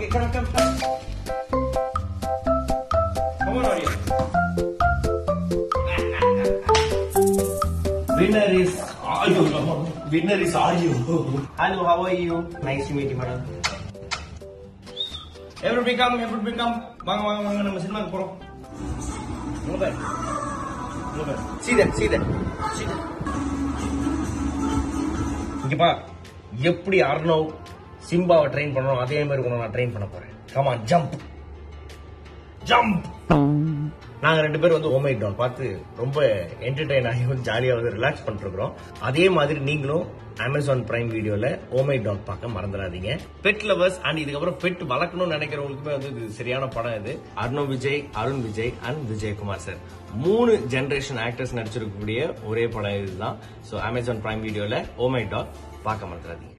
Okay, come, come, come. Come on, audience. Winner is Ayu. Winner is Ayu. Hello, how are you? Nice to meet you, madam. Everybody come, everybody come. வாங்க வாங்க வாங்க நம்ம சினிமாக்கு போறோம் இங்க பாரு. இங்க பாரு. See that, see that, see that. இங்க பா எப்படி அர்ணவ் சிம்பாவை ட்ரெயின் பண்ணணும் அதே மாதிரி உன்னை நான் ட்ரெயின் பண்ண போறேன் கமான் ஜம்ப் ஜம்ப் நாங்க ரெண்டு பேரும் வந்து ஓமை டால் பார்த்து ரொம்ப என்டர்டைன் ஆகி கொஞ்சம் ஜாலியா வந்து ரிலாக்ஸ் பண்ணிருக்கிறோம் அதே மாதிரி நீங்களும் அமேசான் பிரைம் வீடியோல ஓமை டாக் பார்க்க மறந்துடாதீங்க பெட் லவர்ஸ் அண்ட் இதுக்கப்புறம் பெட் வளர்க்கணும்னு நினைக்கிறவங்களுக்குமே வந்து இது சரியான படம் இது அர்ணவ் விஜய் அருண் விஜய் அண்ட் விஜயகுமார் சார் மூணு ஜெனரேஷன் ஆக்டர்ஸ் நடிச்சிருக்கக்கூடிய ஒரே படம் இதுதான் ஸோ அமேசான் பிரைம் வீடியோல ஓமை டாக் பார்க்க மறந்துடாதீங்க